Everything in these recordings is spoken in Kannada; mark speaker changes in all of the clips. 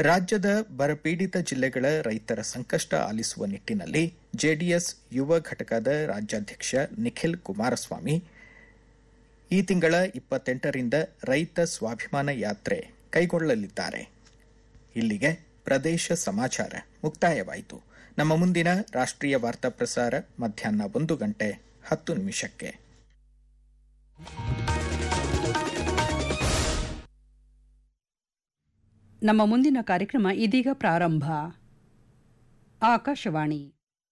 Speaker 1: ರಾಜ್ಯದ ಬರಪೀಡಿತ ಜಿಲ್ಲೆಗಳ ರೈತರ ಸಂಕಷ್ಟ ಆಲಿಸುವ ನಿಟ್ಟಿನಲ್ಲಿ ಜೆಡಿಎಸ್ ಯುವ ಘಟಕದ ರಾಜ್ಯಾಧ್ಯಕ್ಷ ನಿಖಿಲ್ ಕುಮಾರಸ್ವಾಮಿ ಈ ತಿಂಗಳ ಇಪ್ಪತ್ತೆಂಟರಿಂದ ರೈತ ಸ್ವಾಭಿಮಾನ ಯಾತ್ರೆ ಕೈಗೊಳ್ಳಲಿದ್ದಾರೆ ಇಲ್ಲಿಗೆ ಪ್ರದೇಶ ಸಮಾಚಾರ ಮುಕ್ತಾಯವಾಯಿತು ನಮ್ಮ ಮುಂದಿನ ರಾಷ್ಟ್ರೀಯ ವಾರ್ತಾ ಪ್ರಸಾರ ಮಧ್ಯಾಹ್ನ ಒಂದು ಗಂಟೆ ಹತ್ತು ನಿಮಿಷಕ್ಕೆ
Speaker 2: ನಮ್ಮ ಮುಂದಿನ ಕಾರ್ಯಕ್ರಮ ಇದೀಗ ಪ್ರಾರಂಭ ಆಕಾಶವಾಣಿ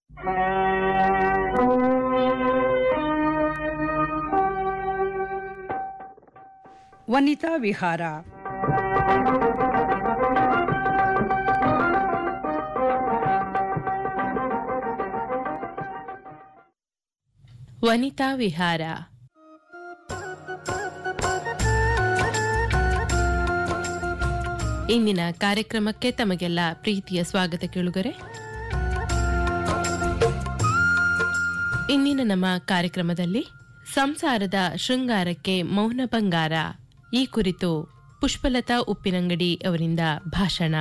Speaker 2: ವನಿತಾ ವಿಹಾರ
Speaker 3: ವನಿತಾ ವಿಹಾರ ಇಂದಿನ ಕಾರ್ಯಕ್ರಮಕ್ಕೆ ತಮಗೆಲ್ಲ ಪ್ರೀತಿಯ ಸ್ವಾಗತ ಕೇಳುಗರೆ ಇಂದಿನ ನಮ್ಮ ಕಾರ್ಯಕ್ರಮದಲ್ಲಿ ಸಂಸಾರದ ಶೃಂಗಾರಕ್ಕೆ ಮೌನ ಬಂಗಾರ ಈ ಕುರಿತು ಪುಷ್ಪಲತಾ ಉಪ್ಪಿನಂಗಡಿ ಅವರಿಂದ ಭಾಷಣ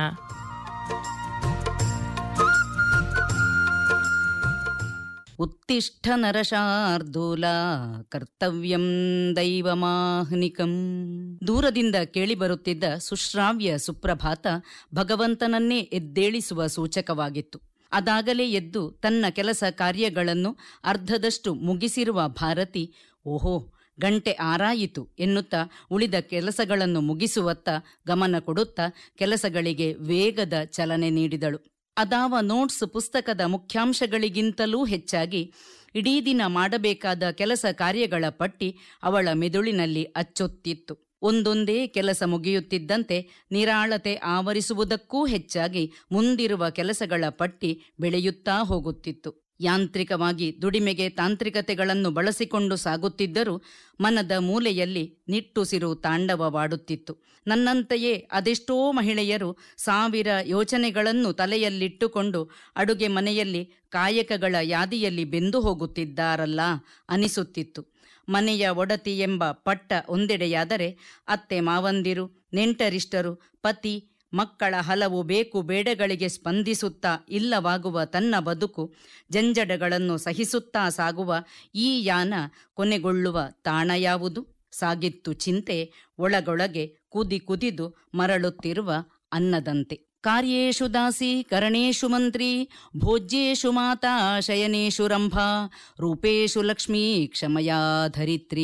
Speaker 4: ಉತ್ತಿಷ್ಠ ನರಶಾರ್ದೂಲ ಕರ್ತವ್ಯಂ ದೈವಮಾಹ್ನಿಕಂ ದೂರದಿಂದ ಕೇಳಿಬರುತ್ತಿದ್ದ ಸುಶ್ರಾವ್ಯ ಸುಪ್ರಭಾತ ಭಗವಂತನನ್ನೇ ಎದ್ದೇಳಿಸುವ ಸೂಚಕವಾಗಿತ್ತು ಅದಾಗಲೇ ಎದ್ದು ತನ್ನ ಕೆಲಸ ಕಾರ್ಯಗಳನ್ನು ಅರ್ಧದಷ್ಟು ಮುಗಿಸಿರುವ ಭಾರತಿ ಓಹೋ ಗಂಟೆ ಆರಾಯಿತು ಎನ್ನುತ್ತಾ ಉಳಿದ ಕೆಲಸಗಳನ್ನು ಮುಗಿಸುವತ್ತ ಗಮನ ಕೊಡುತ್ತಾ ಕೆಲಸಗಳಿಗೆ ವೇಗದ ಚಲನೆ ನೀಡಿದಳು ಅದಾವ ನೋಟ್ಸ್ ಪುಸ್ತಕದ ಮುಖ್ಯಾಂಶಗಳಿಗಿಂತಲೂ ಹೆಚ್ಚಾಗಿ ಇಡೀ ದಿನ ಮಾಡಬೇಕಾದ ಕೆಲಸ ಕಾರ್ಯಗಳ ಪಟ್ಟಿ ಅವಳ ಮೆದುಳಿನಲ್ಲಿ ಅಚ್ಚೊತ್ತಿತ್ತು ಒಂದೊಂದೇ ಕೆಲಸ ಮುಗಿಯುತ್ತಿದ್ದಂತೆ ನಿರಾಳತೆ ಆವರಿಸುವುದಕ್ಕೂ ಹೆಚ್ಚಾಗಿ ಮುಂದಿರುವ ಕೆಲಸಗಳ ಪಟ್ಟಿ ಬೆಳೆಯುತ್ತಾ ಹೋಗುತ್ತಿತ್ತು ಯಾಂತ್ರಿಕವಾಗಿ ದುಡಿಮೆಗೆ ತಾಂತ್ರಿಕತೆಗಳನ್ನು ಬಳಸಿಕೊಂಡು ಸಾಗುತ್ತಿದ್ದರೂ ಮನದ ಮೂಲೆಯಲ್ಲಿ ನಿಟ್ಟುಸಿರು ತಾಂಡವವಾಡುತ್ತಿತ್ತು ನನ್ನಂತೆಯೇ ಅದೆಷ್ಟೋ ಮಹಿಳೆಯರು ಸಾವಿರ ಯೋಚನೆಗಳನ್ನು ತಲೆಯಲ್ಲಿಟ್ಟುಕೊಂಡು ಅಡುಗೆ ಮನೆಯಲ್ಲಿ ಕಾಯಕಗಳ ಯಾದಿಯಲ್ಲಿ ಬೆಂದು ಹೋಗುತ್ತಿದ್ದಾರಲ್ಲ ಅನಿಸುತ್ತಿತ್ತು ಮನೆಯ ಒಡತಿ ಎಂಬ ಪಟ್ಟ ಒಂದೆಡೆಯಾದರೆ ಅತ್ತೆ ಮಾವಂದಿರು ನೆಂಟರಿಷ್ಟರು ಪತಿ ಮಕ್ಕಳ ಹಲವು ಬೇಕು ಬೇಡಗಳಿಗೆ ಸ್ಪಂದಿಸುತ್ತಾ ಇಲ್ಲವಾಗುವ ತನ್ನ ಬದುಕು ಜಂಜಡಗಳನ್ನು ಸಹಿಸುತ್ತಾ ಸಾಗುವ ಈ ಯಾನ ಕೊನೆಗೊಳ್ಳುವ ತಾಣ ಯಾವುದು ಸಾಗಿತ್ತು ಚಿಂತೆ ಒಳಗೊಳಗೆ ಕುದಿ ಕುದಿದು ಮರಳುತ್ತಿರುವ ಅನ್ನದಂತೆ ಕಾರ್ಯೇಷು ದಾಸಿ ಕರಣೇಶು ಮಂತ್ರಿ ಭೋಜ್ಯೇಷು ಮಾತಾ ಶಯನೇಶು ರಂಭಾ ರೂಪೇಶು ಲಕ್ಷ್ಮೀ ಕ್ಷಮಯಾ ಧರಿತ್ರಿ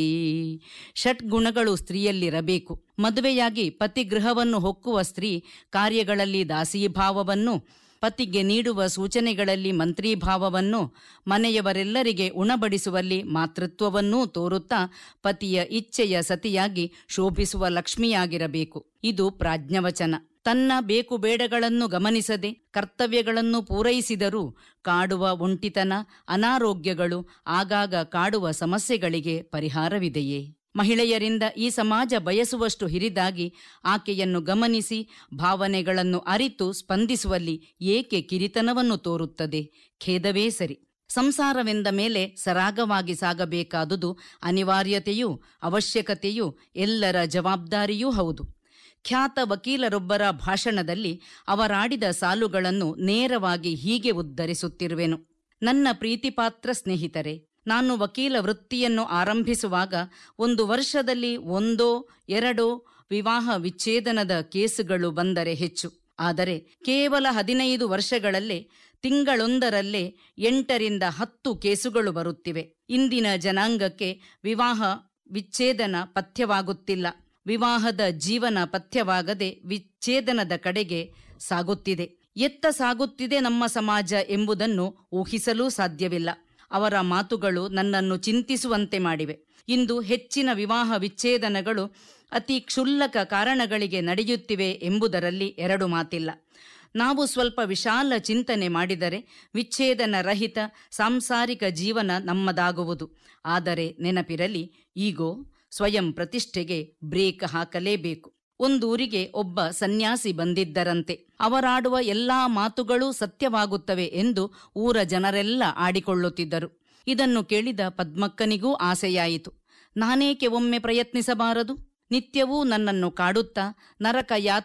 Speaker 4: ಷಟ್ ಗುಣಗಳು ಸ್ತ್ರೀಯಲ್ಲಿರಬೇಕು ಮದುವೆಯಾಗಿ ಪತಿಗೃಹವನ್ನು ಹೊಕ್ಕುವ ಸ್ತ್ರೀ ಕಾರ್ಯಗಳಲ್ಲಿ ದಾಸೀಭಾವವನ್ನು ಪತಿಗೆ ನೀಡುವ ಸೂಚನೆಗಳಲ್ಲಿ ಮಂತ್ರೀಭಾವವನ್ನು ಮನೆಯವರೆಲ್ಲರಿಗೆ ಉಣಬಡಿಸುವಲ್ಲಿ ಮಾತೃತ್ವವನ್ನೂ ತೋರುತ್ತಾ ಪತಿಯ ಇಚ್ಛೆಯ ಸತಿಯಾಗಿ ಶೋಭಿಸುವ ಲಕ್ಷ್ಮಿಯಾಗಿರಬೇಕು ಇದು ಪ್ರಾಜ್ಞವಚನ ತನ್ನ ಬೇಕು ಬೇಡಗಳನ್ನು ಗಮನಿಸದೆ ಕರ್ತವ್ಯಗಳನ್ನು ಪೂರೈಸಿದರೂ ಕಾಡುವ ಒಂಟಿತನ ಅನಾರೋಗ್ಯಗಳು ಆಗಾಗ ಕಾಡುವ ಸಮಸ್ಯೆಗಳಿಗೆ ಪರಿಹಾರವಿದೆಯೇ ಮಹಿಳೆಯರಿಂದ ಈ ಸಮಾಜ ಬಯಸುವಷ್ಟು ಹಿರಿದಾಗಿ ಆಕೆಯನ್ನು ಗಮನಿಸಿ ಭಾವನೆಗಳನ್ನು ಅರಿತು ಸ್ಪಂದಿಸುವಲ್ಲಿ ಏಕೆ ಕಿರಿತನವನ್ನು ತೋರುತ್ತದೆ ಖೇದವೇ ಸರಿ ಸಂಸಾರವೆಂದ ಮೇಲೆ ಸರಾಗವಾಗಿ ಸಾಗಬೇಕಾದುದು ಅನಿವಾರ್ಯತೆಯೂ ಅವಶ್ಯಕತೆಯೂ ಎಲ್ಲರ ಜವಾಬ್ದಾರಿಯೂ ಹೌದು ಖ್ಯಾತ ವಕೀಲರೊಬ್ಬರ ಭಾಷಣದಲ್ಲಿ ಅವರಾಡಿದ ಸಾಲುಗಳನ್ನು ನೇರವಾಗಿ ಹೀಗೆ ಉದ್ಧರಿಸುತ್ತಿರುವೆನು ನನ್ನ ಪ್ರೀತಿಪಾತ್ರ ಸ್ನೇಹಿತರೆ ನಾನು ವಕೀಲ ವೃತ್ತಿಯನ್ನು ಆರಂಭಿಸುವಾಗ ಒಂದು ವರ್ಷದಲ್ಲಿ ಒಂದೋ ಎರಡೋ ವಿವಾಹ ವಿಚ್ಛೇದನದ ಕೇಸುಗಳು ಬಂದರೆ ಹೆಚ್ಚು ಆದರೆ ಕೇವಲ ಹದಿನೈದು ವರ್ಷಗಳಲ್ಲೇ ತಿಂಗಳೊಂದರಲ್ಲೇ ಎಂಟರಿಂದ ಹತ್ತು ಕೇಸುಗಳು ಬರುತ್ತಿವೆ ಇಂದಿನ ಜನಾಂಗಕ್ಕೆ ವಿವಾಹ ವಿಚ್ಛೇದನ ಪಥ್ಯವಾಗುತ್ತಿಲ್ಲ ವಿವಾಹದ ಜೀವನ ಪಥ್ಯವಾಗದೆ ವಿಚ್ಛೇದನದ ಕಡೆಗೆ ಸಾಗುತ್ತಿದೆ ಎತ್ತ ಸಾಗುತ್ತಿದೆ ನಮ್ಮ ಸಮಾಜ ಎಂಬುದನ್ನು ಊಹಿಸಲೂ ಸಾಧ್ಯವಿಲ್ಲ ಅವರ ಮಾತುಗಳು ನನ್ನನ್ನು ಚಿಂತಿಸುವಂತೆ ಮಾಡಿವೆ ಇಂದು ಹೆಚ್ಚಿನ ವಿವಾಹ ವಿಚ್ಛೇದನಗಳು ಅತಿ ಕ್ಷುಲ್ಲಕ ಕಾರಣಗಳಿಗೆ ನಡೆಯುತ್ತಿವೆ ಎಂಬುದರಲ್ಲಿ ಎರಡು ಮಾತಿಲ್ಲ ನಾವು ಸ್ವಲ್ಪ ವಿಶಾಲ ಚಿಂತನೆ ಮಾಡಿದರೆ ವಿಚ್ಛೇದನ ರಹಿತ ಸಾಂಸಾರಿಕ ಜೀವನ ನಮ್ಮದಾಗುವುದು ಆದರೆ ನೆನಪಿರಲಿ ಈಗೋ ಸ್ವಯಂ ಪ್ರತಿಷ್ಠೆಗೆ ಬ್ರೇಕ್ ಹಾಕಲೇಬೇಕು ಒಂದೂರಿಗೆ ಒಬ್ಬ ಸನ್ಯಾಸಿ ಬಂದಿದ್ದರಂತೆ ಅವರಾಡುವ ಎಲ್ಲಾ ಮಾತುಗಳೂ ಸತ್ಯವಾಗುತ್ತವೆ ಎಂದು ಊರ ಜನರೆಲ್ಲ ಆಡಿಕೊಳ್ಳುತ್ತಿದ್ದರು ಇದನ್ನು ಕೇಳಿದ ಪದ್ಮಕ್ಕನಿಗೂ ಆಸೆಯಾಯಿತು ನಾನೇಕೆ ಒಮ್ಮೆ ಪ್ರಯತ್ನಿಸಬಾರದು ನಿತ್ಯವೂ ನನ್ನನ್ನು ಕಾಡುತ್ತಾ ನರಕ